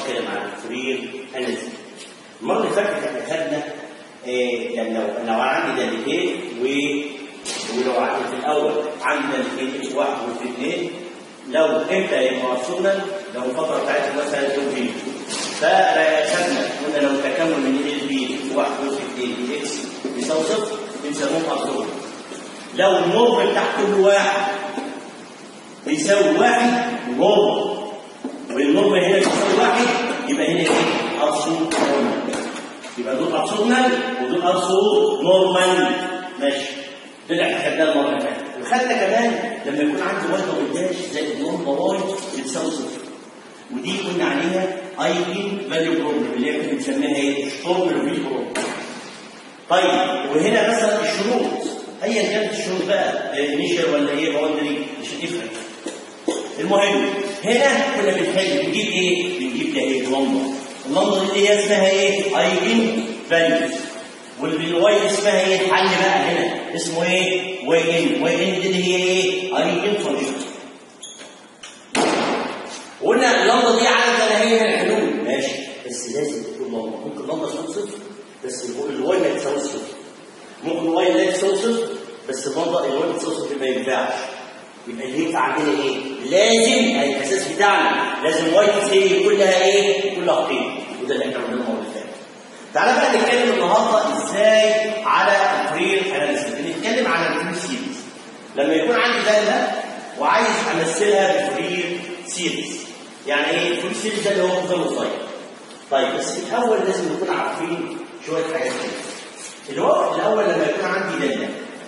نتكلم عن الفورير اناليسيس المره اللي فاتت احنا خدنا إيه يعني لو لو عندي دالتين و ولو عندي في الاول عندي دالتين اكس واحد وفي اثنين لو امتى يبقى مفصولا لو الفتره بتاعتهم مثلا 2 بي فخدنا قلنا لو تكامل من ال بي في واحد وفي اثنين اكس بيساوي صفر بنسموه مفصول لو النورم بتاع كل واحد بيساوي واحد نورم والنورم هنا بيساوي واحد يبقى هنا ايه؟ ارسو نورمال يبقى دول ارسونال ودول ارسو نورمال ماشي ده اللي احنا خدناه المره اللي فاتت وخدنا كمان لما يكون عندي واي دبل زائد نورم واي بتساوي صفر ودي قلنا عليها ايجن فاليو بروبلم اللي هي كنا بنسميها ايه؟ شرب الفي بروبلم طيب وهنا مثلا الشروط ايا كانت الشروط بقى انيشال ولا ايه باوندري مش هتفرق المهم هنا كنا بنحل بنجيب ايه؟ بنجيب ده ايه؟ لمبه اللمبه دي هي اسمها ايه؟ ايجن فاليوز والواي اسمها ايه؟ الحل بقى هنا اسمه ايه؟ واي ان واي ان دي اللي هي ايه؟ ايجن فانكشن قلنا اللمبه دي عدد هي من الحلول ماشي بس لازم تكون لمبه ممكن اللمبه تكون صفر بس الواي ما تساويش صفر ممكن الواي لا تساوي صفر بس اللمبه الواي تساوي صفر ما ينفعش يبقى اللي ينفع عندنا ايه؟ لازم الاساس بتاعنا لازم واي تساوي كلها ايه؟ كلها قيم وده اللي احنا قلناه المره اللي فاتت. تعالى بقى نتكلم النهارده ازاي على الفرير اناليسيس بنتكلم على الفرير سيريز لما يكون عندي داله وعايز امثلها بفرير سيريز يعني ايه الفرير سيريز ده اللي هو نظام صغير طيب بس الاول لازم نكون عارفين شويه حاجات كده اللي هو الاول لما يكون عندي داله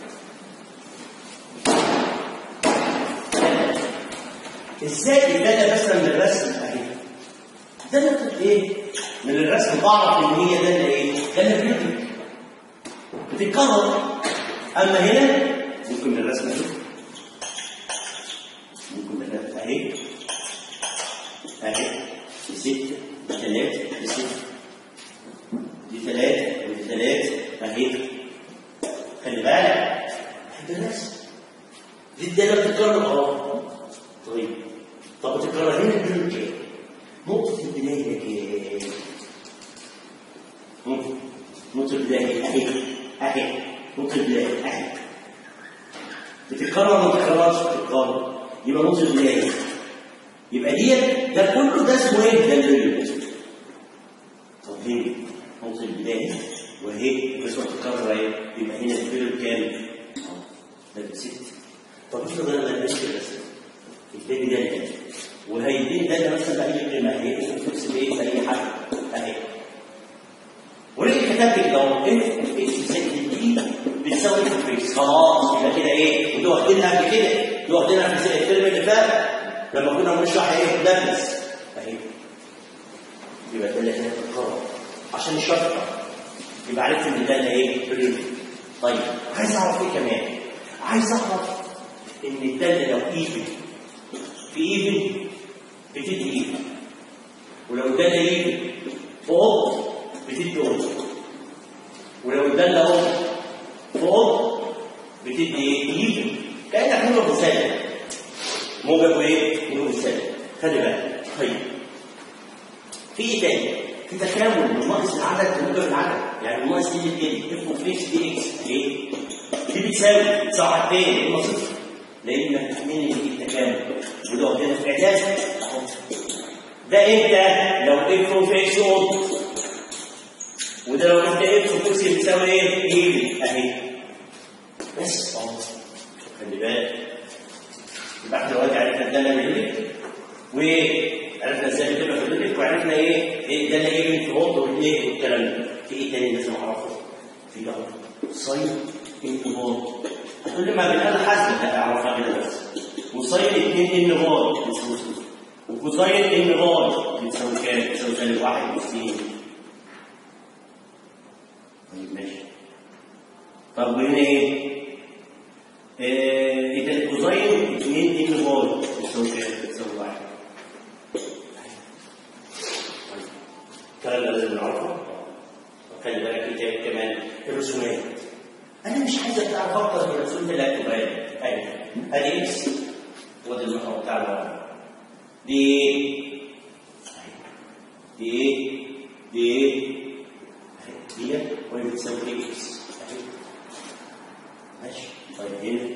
ازاي الداله مثلا من الرسم اهي داله ايه من الرسم بعرف ان هي داله ايه داله بيوتي بتتكرر اما هنا ممكن من الرسم اهي ممكن من الرسم اهي اهي دي ستة دي ثلاثة دي ستة دي ثلاثة ودي ثلاثة اهي خلي بالك ده الرسم دي الداله بتتكرر اه طيب طب بتتكرر هنا بدون كام؟ نقطة البداية كام؟ نقطة البداية أهي أهي نقطة البداية أهي بتتكرر ما بتتكررش بتتكرر يبقى نقطة البداية يبقى دي ده كله ده اسمه ايه؟ ده البريود طب هنا نقطة البداية وهي بس بتتكرر اهي يبقى هنا البريود كام؟ اه ده ست طب افرض انا ما لقيتش الرسم البيبي ده اللي وهيدين ده مثلا بأي قيمة هي فلوس بايه بأي حاجة اهي وليه كتب لك لو اف اكس زائد دي بتساوي اف اكس خلاص يبقى كده ايه انتوا واخدينها قبل كده انتوا واخدينها في الترم اللي فات لما كنا بنشرح ايه مدرس اهي يبقى ده اللي هنا بتتكرر عشان الشرطه يبقى عرفت ان ده اللي ايه بريد طيب عايز اعرف ايه كمان عايز اعرف ان الداله لو ايفن في ايفن بتدي ايفن ولو الداله ايفن في اوض بتدي اوض ولو الداله اوض في اوض بتدي ايه ايفن كانك موجب وسالب موجب وايه موجب وسالب خلي بالك طيب في ايه تاني في تكامل من ناقص العدد لموجب العدد يعني ناقص دي كده اف اوف اكس دي اكس ايه دي بتساوي تساوي حاجتين اما صفر لان الاثنين اللي فيه تكامل وده واخدينها في اعداد اهو ده امتى؟ لو اف اوف اكس اوض وده لو انت اكس اوف اكس بتساوي ايه؟ ايه اهي بس اهو خلي بالك يبقى احنا دلوقتي عرفنا الداله اللي وعرفنا ازاي بتبقى في الليبك وعرفنا ايه ايه الداله ايه في اوض وايه والكلام ده في ايه تاني لازم اعرفه؟ في اهو ساين انتباه كل ما بنقل حسب هتعرفها كده بس وساين 2 ان فار بتساوي صفر وكوساين ان فار بتساوي كام؟ بتساوي سالب 61 طيب ماشي طب وهنا ايه؟ اذا الكوساين 2 ان فار بتساوي كام؟ بتساوي 1 الكلام ده لازم نعرفه خلي بالك ايه تاني كمان الرسومات انا مش عايزك تعرف اكتر من الرسوم اللي هتبقى لي ايوه ادي اكس وادي المحور بتاع الورق دي دي ايه؟ دي ايه؟ دي واي بتساوي اكس ماشي طيب هنا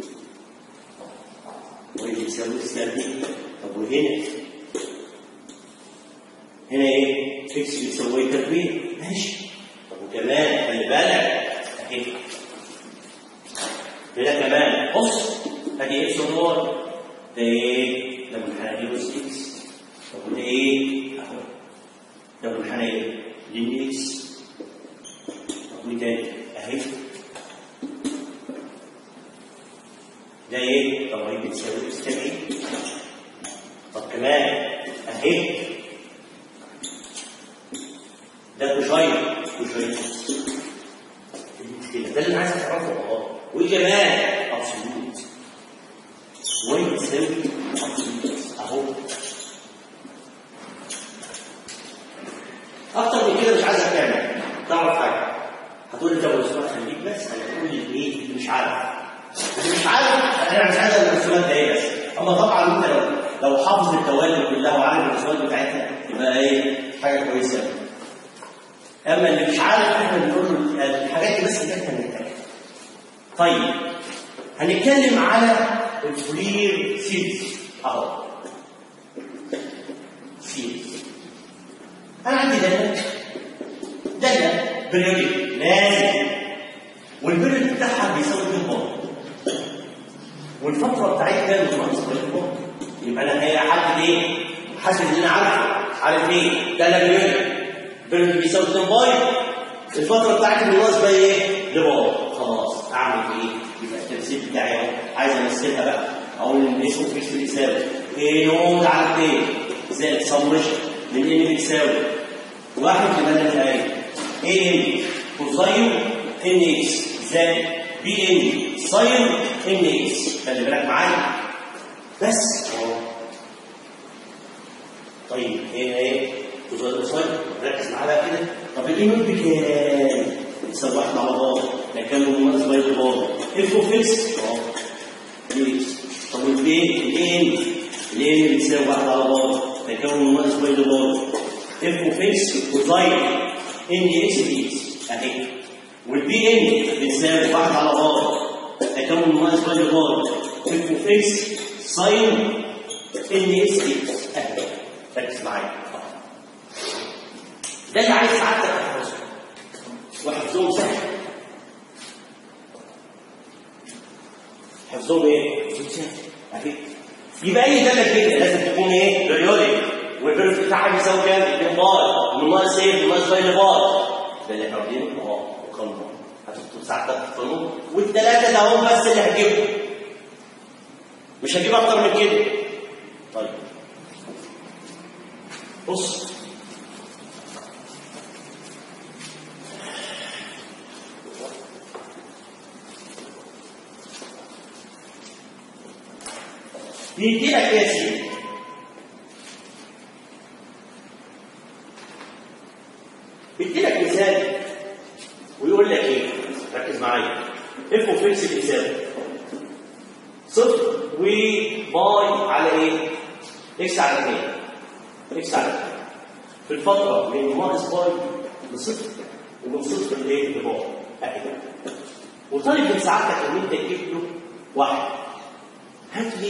واي بتساوي اكس تربيع طب وهنا هنا ايه؟ اكس بتساوي واي تربيع ماشي طب وكمان خلي بالك اهي هنا كمان بص ادي اكس وواي ده ايه؟ ده منحنى اس اكس طب وده ايه؟ اهو ده منحنى ايه؟ لين اكس طب وتاني اهي ده ايه؟ طب هي بتساوي اكس تربيع طب كمان اهي ده كوشاين كوشاين المشكله ده اللي انا عايز اعرفه اه وكمان ابسولوت واي بتساوي ابسولوت اهو اكتر من كده مش عايزك تعمل تعرف حاجه هتقول لي طب الاسبوع خليك بس هتقول لي ايه اللي مش عارف اللي مش عارف انا مش عايز الرسومات ده ايه بس اما طبعا انت لو لو حافظ الدوال كلها وعارف الرسومات بتاعتها يبقى ايه حاجه كويسه أوي. اما اللي مش عارف احنا بنقول له الحاجات دي بس اللي احنا بنحتاجها طيب هنتكلم على الفلير سيريز اهو سيريز انا عندي داله داله بريودي لازم والبريود بتاعها بيساوي جنبار والفتره بتاعتها مش ناقص جنبار يبقى انا هي حد ايه؟ حاسس ان انا عارف عارف ايه؟ داله بريودي بريود بيساوي جنبار الفتره بتاعتي من ناقص بقى ايه؟ جنبار خلاص اعمل ايه؟ يبقى التمثيل بتاعي اهو عايز امثلها بقى اقول ان اسمه فيكس بيساوي ايه يوم على ايه؟ زائد سمشن من ان بتساوي واحد في بدل الايه ايه ان كوساين ان اكس زائد بي ان ساين ان اكس خلي بالك معايا بس اهو طيب هنا ايه كوساين كوساين ركز معايا بقى كده طب الايه نوت بكام؟ يساوي واحد على بعض ده كام ناقص باي بعض اف فيكس اه اكس طب والبي الان الان بتساوي واحد على بعض ده كام ناقص باي بعض اف فيكس كوزاين ان اكس دي اكس اهي والبي ان بتساوي واحد على بعض تكون ناقص باي بعض اف فيكس ساين ان اكس دي اكس اهي ركز معايا ده اللي عايز سعادتك تحفظه وحفظهم سهل حفظهم ايه؟ حفظهم سهل اهي يبقى اي داله كده لازم تكون ايه؟ بريودك والبريود بتاعها بيساوي كام؟ 2 بار من ناقص ايه؟ من ناقص باي بار ده اللي احنا واخدينه اه وقانون هتكتب ساعتك في القانون والثلاثه ده هم بس اللي هتجيبهم مش هجيب اكتر من كده طيب بص يدي لك ايه يا سيدي بيدي لك مثال ويقول لك ايه ركز معايا اف اوف اكس بيساوي صفر وباي على ايه؟ اكس على 2 اكس على 2 في الفتره من ناقص باي لصفر ومن صفر لايه؟ لباي اهي وطالب من سعادتك ان انت تجيب له واحد هات لي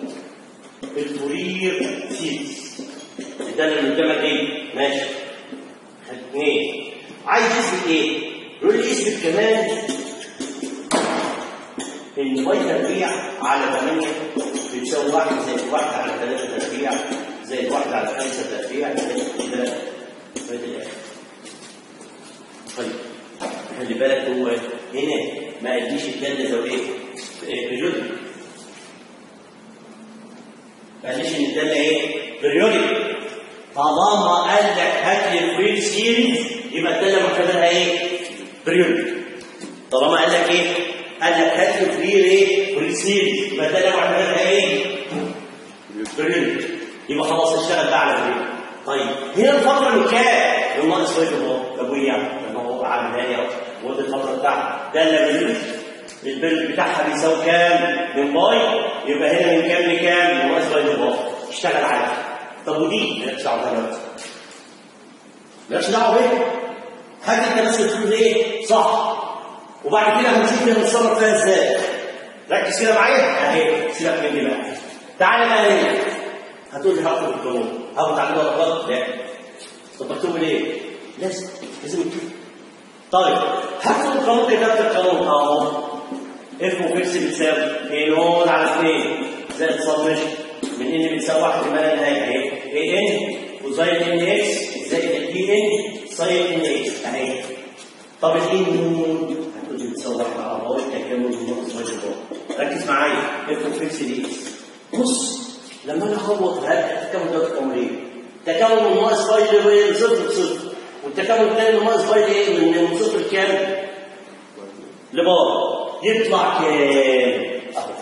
الفورير سيريز ده اللي قدامك ايه؟ ماشي اثنين عايز يثبت ايه؟ يقول لي اثبت كمان ان باي تربيع على 8 بتساوي 1 زائد 1 على 3 تربيع زائد 1 على 5 تربيع زائد كده لغايه الاخر. طيب خلي بالك هو هنا ما قاليش الداله زاويه بجد ما قاليش ان الداله ايه؟ بريودك طالما قال لك هات لي الفريل سيريز يبقى الداله معتبرها ايه؟ بريودك طالما قال لك ايه؟ قال لك هات لي فريل ايه؟ فريل سيريز يبقى الداله معتبرها ايه؟ بريودك يبقى خلاص اشتغل بقى على بريودك طيب هنا الفتره من كام؟ من ناقص فايده اهو طب وايه يعني؟ لما هو عاملها لي اهو ودي الفتره بتاعتها داله بريودك البيل بتاعها بيساوي كام؟ من باي يبقى هنا من كام لكام؟ من ناقص باي باي اشتغل عليها طب ودي مالكش دعوه دلوقتي مالكش دعوه بيه حاجه انت بس بتقول ايه صح وبعد كده هنشوف هنتصرف فيها ازاي ركز كده معايا اهي سيبك مني بقى تعالى بقى هنا هتقول لي هاخد القانون هاخد عليه درجات لا طب مكتوب ليه؟ لازم لازم يكتب طيب هاخد القانون كتابه القانون اهو اف وفيكس بتساوي ايه نون على 2 زائد سمشن من ان بتساوي 1 لما لا نهايه اهي ايه ان وزائد ان اكس زائد البي ان ساين ان اكس اهي طب الايه نون هتقول لي بتساوي 1 على بعض تكامل ناقص واجب ركز معايا اف وفيكس دي بص لما انا اخبط هذا التكامل ده تكامل ايه؟ تكامل من ناقص باي لصفر بصفر والتكامل الثاني من ناقص باي لايه؟ من من صفر لكام؟ لبار يطلع كام؟ اهو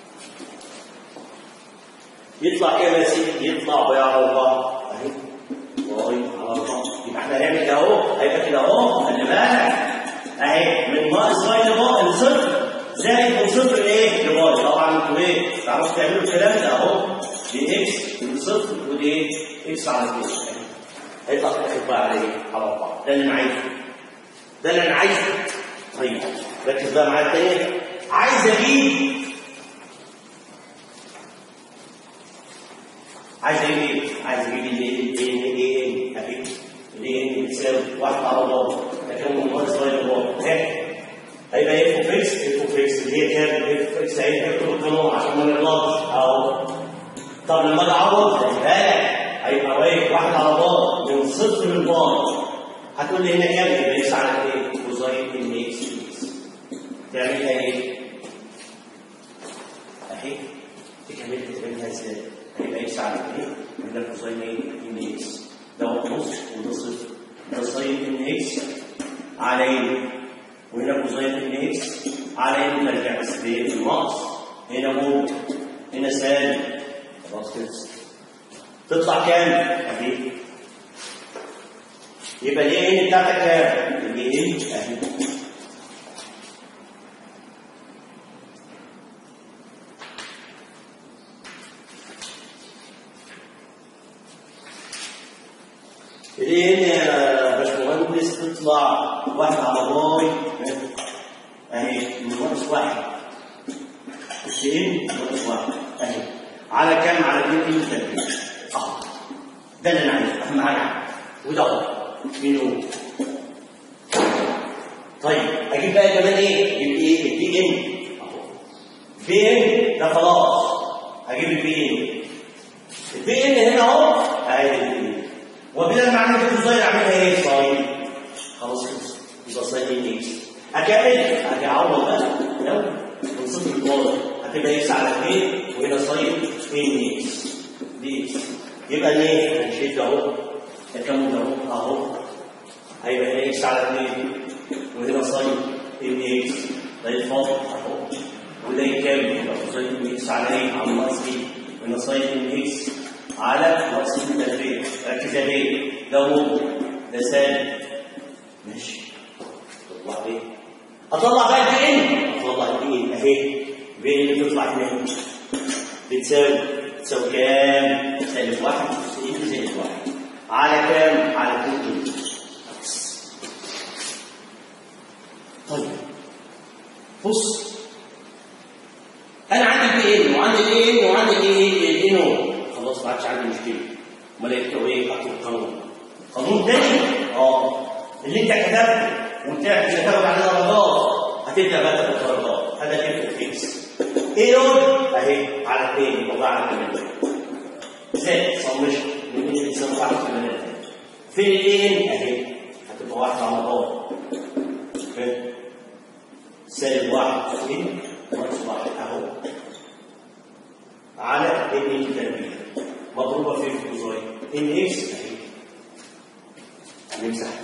يطلع كام يا سيدي؟ يطلع باي على اربعه اهي باي على اربعه يبقى احنا هنعمل كده اهو هيبقى كده اهو خلي بالك اهي من ناقص باي لبار لصفر زائد من صفر لايه؟ لباي طبعا انتوا ايه؟ تعرفوا تعملوا الكلام ده اهو دي اكس ودي صفر ودي ايه؟ اكس على 2 هيطلع في الاخر بقى على ايه؟ على 4 ده اللي انا عايزه ده اللي انا عايزه طيب ركز بقى معايا تاني عايز اجيب عايز اجيب ايه؟ عايز اجيب الايه؟ الايه؟ الايه؟ اهي الايه بتساوي 1 على 4 تكون ناقص باي لبار هيبقى ايه فيكس ايه فيكس اللي هي كام ايه فيكس هي اكتب القانون عشان ما نغلطش اهو طب لما اجي اعوض خلي بالك هيبقى ايه واحد على بعض من صفر لبعض هتقول لي هنا كام يبقى اكس على ايه كوزاين ان اكس اكس تعملها ايه اهي تكمل تعملها ازاي هيبقى اكس على ايه هنا كوزاين ايه ان اكس ده نص وده صفر ده ساين ان اكس على ايه وهنا كوزين ان اكس على ان نرجع بس بالناقص هنا موجب هنا سالب خلاص كده تطلع كام؟ اهي يبقى الايه ان بتاعتك كام؟ الايه ان اهي الايه يا باشمهندس تطلع واحد على باي اهي من ناقص واحد اثنين ناقص واحد اهي على كام على اتنين ايه تربيع اهو ده اللي انا عايزه اهم حاجه وده اهو مين هو طيب اجيب بقى كمان ايه؟ اجيب ايه؟ البي ان اهو بي ان ده خلاص هجيب البي ان البي ان هنا اهو اهي البي ان وبلا معنى كده ازاي اعملها ايه؟ صايم خلاص خلص يبقى صايم اكس اكمل اجي اعوض بقى لو من صفر لبار هتبقى اكس على 2 وهنا صايم 2 اكس دي اكس يبقى ليه؟ هنشد اهو تكمل اهو اهو هيبقى هنا اكس على 2 وهنا صايم 2 اكس ده يتفاضل اهو وده يكمل يبقى صايم اكس على ايه؟ على ناقص ايه؟ وهنا صايم 2 اكس على ناقص التفريق ركز يا بيه ده موجب ده سالب ماشي تطلع ايه؟ اطلع بقى البي ان اطلع البي ان اهي البي ان اللي تطلع هنا بتساوي تساوي كام؟ سالب واحد وتسعين زائد واحد على كام؟ على 2 ان طيب بص انا عندي البي ان وعندي الاي ان وعندي الاي ان خلاص ما عادش عندي مشكله امال اكتب ايه؟ اكتب قانون قانون تاني اه اللي انت كتبته وانت مش هتاخد عليه درجات هتبدا بقى تاخد درجات هذا الاف فيكس ايه دول؟ اهي على 2 والله على 8 زائد سمشن من ايه بتساوي 1 8 فين الايه؟ اهي هتبقى 1 على بعض سالب 1 2 ناقص 1 اهو على ان تربيع مضروبه في الكوزاين ان اكس اهي نمسح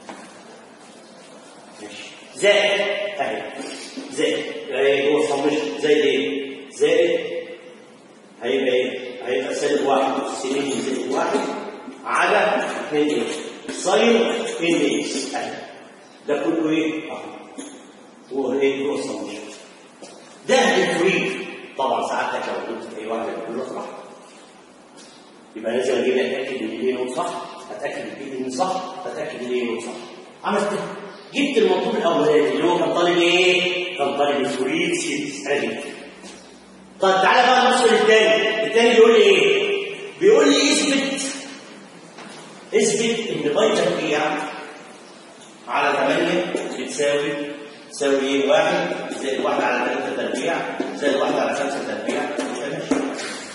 ماشي زائد اهي زائد اهي هو صمش زائد ايه؟ زائد هيبقى ايه؟ هيبقى سالب واحد سنين زائد واحد على 2 اكس ساين ان اكس اهي ده كله ايه؟ اهو هو ايه؟ هو صمش ده الفريق طبعا ساعتك لو قلت اي واحد يقول لك صح يبقى لازم اجيب اتاكد ان الايه صح اتاكد ان صح اتاكد ان ايه صح عملت جبت المطلوب الاولاني اللي هو كان طالب ايه؟ كان طالب الفوريد سيريز انا جبته طيب تعالى بقى نبص للتاني التاني بيقول لي ايه؟ بيقول لي اثبت اثبت ان باي تربيع على 8 بتساوي تساوي ايه؟ واحد زائد واحد على 3 تربيع زائد واحد على 5 تربيع ماشي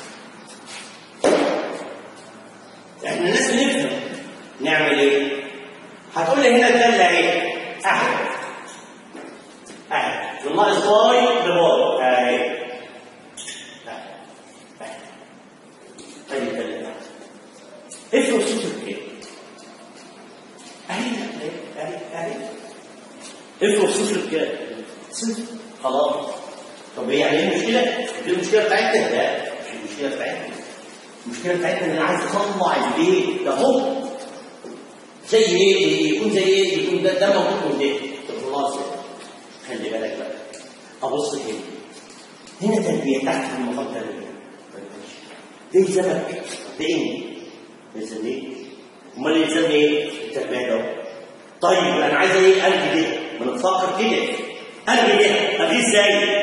احنا الناس بنفهم نعمل ايه؟ هتقول لي هنا الداله ايه؟ احد احد ناقص باي بباي اهي طيب الداله افرض صفر كده اهي اهي اهي افرض صفر كده صفر خلاص طب هي يعني ايه المشكله؟ دي المشكله بتاعتنا؟ لا مش المشكله بتاعتنا المشكله بتاعتنا ان انا عايز اطلع البيت ده هو زي ايه؟ يكون زي ايه؟ يكون ده ده موجود من ده طب خلاص خلي بالك بقى ابص كده هنا تربيه تحت في المقام تربيه ده يلزمك ده ايه؟ يلزم ايه؟ امال يلزم ايه؟ التربيه ده طيب انا عايز ايه؟ الغي ده ما نتفكر كده الغي ده الغي ازاي؟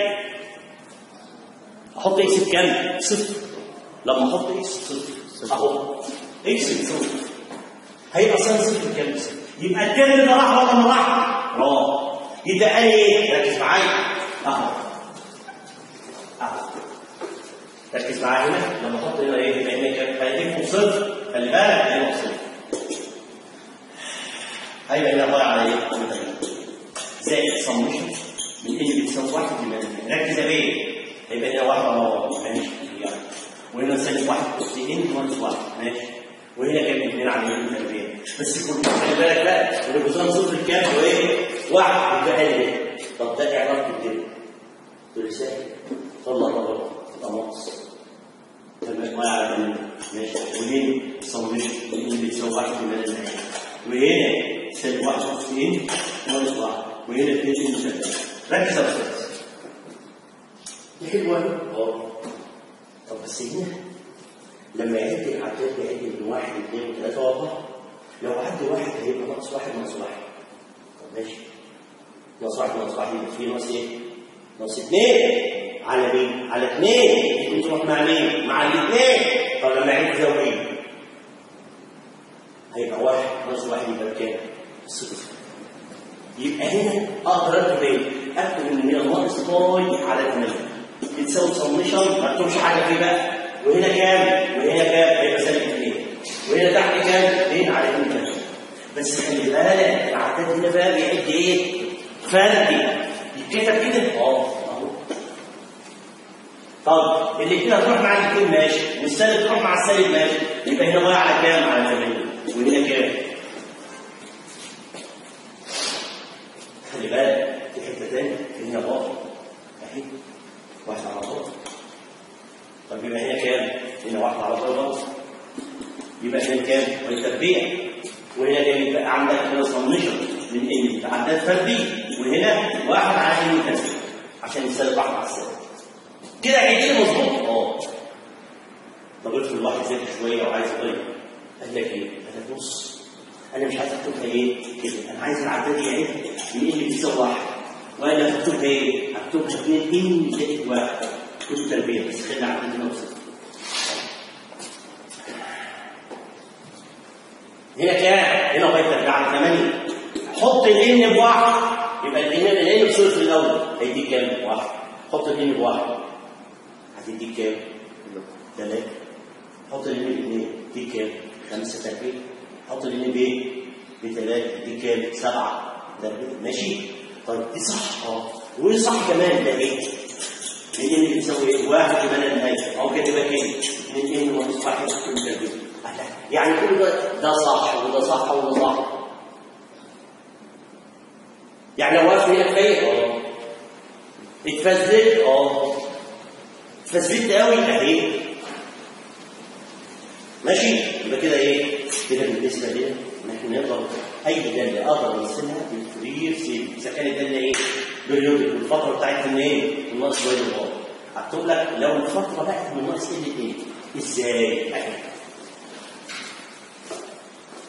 احط اكس بكام؟ صفر لما احط اكس صفر اهو اكس بصفر هيبقى صفر صفر كام؟ يبقى الترم ده راح ولا ما راح؟ راح يبقى قال ايه؟ ركز معايا اهو اهو ركز معايا هنا لما احط هنا ايه؟ يبقى هنا كام؟ هيجيب صفر خلي بالك هنا صفر هيبقى هنا ضايع على ايه؟ زائد سمشن من ان بتساوي واحد يبقى ركز يا بيه هيبقى هنا واحد على واحد ماشي يعني وهنا سالب واحد اس ان ناقص واحد ماشي وهنا كام اثنين على يمين تربيه بس كل خلي بالك بقى الجزام صفر كام هو ايه؟ واحد يبقى ايه؟ طب ده ايه علاقه كده؟ تقول لي سهل طلع بره تبقى ناقص المجموعة على جنب ماشي وهنا سمشن اللي بتساوي واحد يبقى النهاية وهنا سالب واحد اس ان ناقص واحد وهنا اثنين مسدس ركز يا استاذ دي حلوه اه طب بس هنا لما يعد العداد يعد من واحد اثنين ثلاثه واربعه لو عد واحد هيبقى ناقص واحد ناقص واحد طب ماشي ناقص واحد ناقص واحد يبقى فيه ناقص ايه؟ ناقص اثنين على مين؟ على اثنين يكون تروح مع مين؟ مع الاثنين طب لما يعد زوجين هيبقى واحد ناقص واحد يبقى بكام؟ صفر يبقى هنا اقدر اكتب ايه؟ اكتب ان هي ناقص باي على 8 بتساوي سمشن ما اكتبش حاجه فيه بقى وهنا كام؟ وهنا كام؟ هيبقى سالب 2 وهنا تحت كام؟ 2 على 2 كام؟ بس خلي بالك العداد هنا بقى بيعد ايه؟ فردي يتكتب كده؟ اه اهو طب الاثنين هتروح مع الاثنين ماشي والسالب تروح مع السالب ماشي يبقى هنا باي على كام؟ على 8 وهنا كام؟ خلي بالك في حته ثانيه هنا باطل اهي واحد على باطل طب يبقى هنا كام؟ هنا واحد على باطل برضه يبقى هنا كام؟ والتربيع وهنا كام؟ يبقى عندك هنا صمشن من ان عداد فردي وهنا واحد على ان تربيع عشان السالب واحد على السالب كده عيدين مظبوط؟ اه طب افرض واحد ذكي شويه وعايز يغير قال لك ايه؟ قال لك بص انا مش عايز اكتبها ايه كده انا عايز العداد يعد من اللي بيساوي واحد وانا اكتبها ايه اكتبها اثنين ان زائد واحد كل تربيه بس خلي عداد هنا وصفر هنا كام هنا بقى ترجع على 8 حط الان بواحد يبقى الان الان بصفر الاول هيديك كام واحد حط الان بواحد هتديك كام ثلاثه حط الان باثنين يديك كام خمسه تربيه حط الان بايه؟ بثلاثة دي كام؟ سبعة ده ماشي؟ طيب دي صح اه ودي صح كمان ده ايه؟ لان اللي بتساوي ايه؟ واحد كمان النهاية او كده يبقى كده اثنين ان ونص واحد كل ده يعني كل ده ده صح وده صح وده صح يعني لو واقف هنا كفايه اه اتفزلت اه اتفزلت قوي اهي ماشي يبقى كده ايه كده بالنسبه لنا ان احنا نقدر اي داله اقدر ارسمها بالفرير سيل اذا كانت داله ايه بريودك والفتره بتاعتها من ايه من ناقص واحد وبعض هكتب لك لو الفتره بقت من ناقص ال 2 ازاي اهي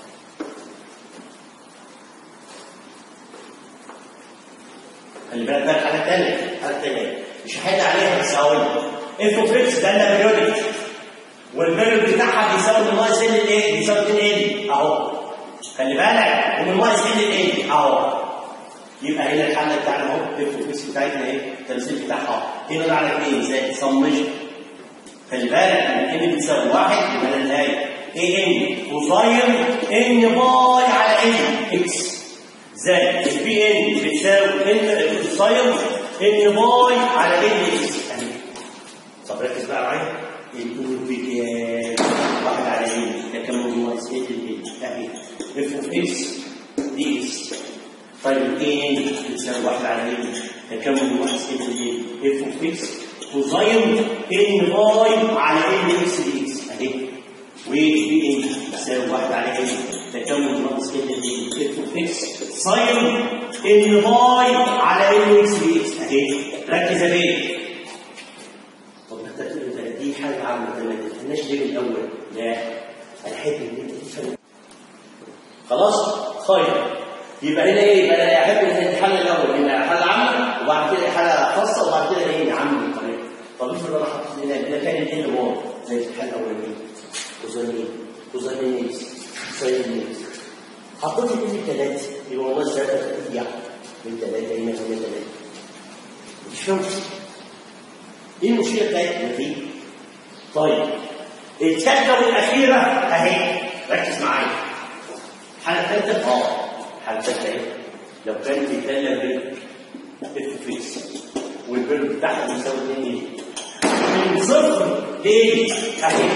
خلي بالك بقى حاجه ثانيه حاجه ثانيه مش هحل عليها بس هقول اف اوف اكس ده البريودك والبيريود بتاعها بيساوي من ناقص ال الايه؟ بيساوي 2 ال اهو خلي بالك ومن ناقص ال ال اهو يبقى هنا الحل بتاعنا اهو اف اوف اكس بتاعتنا ايه؟ التمثيل بتاعها هنا على 2 زائد سمشن خلي بالك ان ان بتساوي واحد يبقى انا النهايه ايه ان كوزاين ان باي على ان اكس زائد البي ان بتساوي ان كوزاين ان باي على ان اكس اهي طب ركز بقى معايا الأول بكام؟ واحد على ان ده كام من ناقص ال ال اهي اف اوف اكس دي اكس طيب ان بتساوي واحد على ان ده كام من ناقص ال ال اف اوف اكس كوزاين ان باي على ان اكس دي اكس اهي وبي ان يساوي واحد على ان تكامل ناقص ان دي اف اوف اكس ساين ان باي على ان اكس دي اكس اهي ركز يا بيه طب انت تقول دي حاجه عامه ما تفهمناش ليه من الاول لا انا احب ان انت تفهم خلاص طيب يبقى هنا ايه يبقى انا احب ان الحل الاول هنا حل عام وبعد كده حاله خاصه وبعد كده ايه عام طريقه طب افرض انا حطيت هنا ده كان الان واو زي الحل الاولاني كوزانين كوزانين ساين حطيت الاثنين ثلاثه يبقى والله ثلاثه ترجع من ثلاثه هنا هنا ثلاثه مش فاهم ايه المشكله بتاعتنا دي؟ طيب الثالثه والاخيره اهي ركز معايا الحاله الثالثه اه الحاله الثالثه ايه؟ لو كانت الثانيه بيت اف فيكس والبيرد بتاعها بيساوي 2 ايه؟ من صفر ليه؟ اهي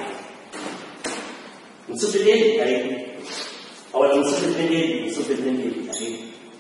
من صفر ليه؟ اهي او من صفر 2 ليه؟ من صفر 2 ليه؟ اهي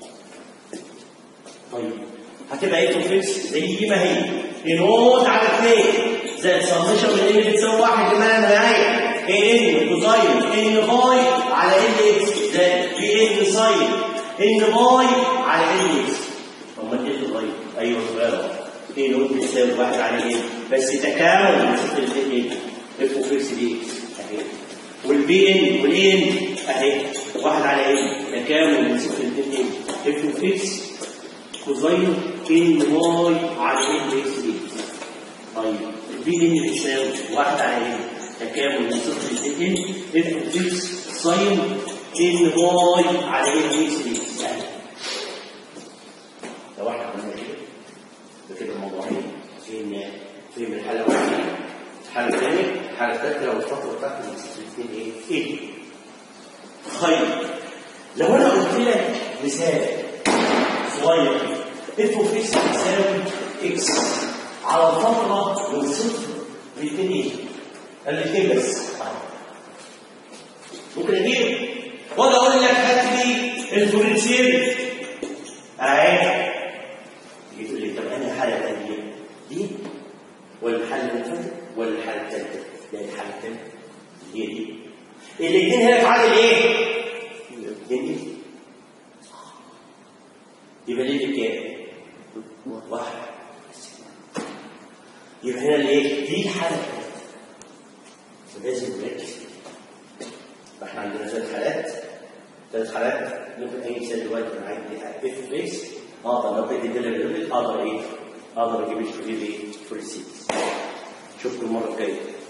طيب هتبقى ايه فيكس زي ما هي بنود على اثنين زائد سمشن من ان بتساوي واحد لما نهايه ان كوزاين ان باي على ان اكس زائد بي ان ساين ان باي على ان اكس امال ايه صغير ايوه صغيره ايه نود بتساوي واحد على ايه بس تكامل من صفر لاثنين اف اوف اكس دي اكس اهي والبي ان والاي ان اهي واحد على ايه تكامل من صفر لاثنين اف اوف اكس كوزين ان واي على ان اكس دي طيب البي ان بتساوي واحد على ان تكامل من صفر لاثنين اف اوف اكس ساين ان واي على ان اكس دي يعني لو احنا عملنا كده بكده الموضوع هنا فين فين الحاله الواحده الحاله الثانيه الحاله الثالثه لو الفتره بتاعت من صفر لاثنين ايه؟ ايه؟ طيب لو انا قلت لك مثال صغير اف اوف اكس بتساوي اكس على الفترة من صفر لاثنين ايه؟ الاثنين بس ممكن اجيب ولا اقول لك هات لي الفرنسير اهي تيجي تقول لي طب انا الحالة الثانية دي ولا الحالة اللي فاتت ولا الحالة الثالثة؟ لا الحالة الثالثة هي دي الاثنين هنا في عدد ايه؟ الاثنين ايه؟ يبقى ليه بكام؟ واحد يبقى هنا الايه؟ دي الحالة الثالثة فلازم نركز فاحنا عندنا ثلاث حالات ثلاث حالات ممكن اي مثال دلوقتي انا عندي اف فيس اقدر لو بدي ديلر اقدر ايه؟ اقدر اجيب الكبير ايه؟ فريسيت اشوفكم المره الجايه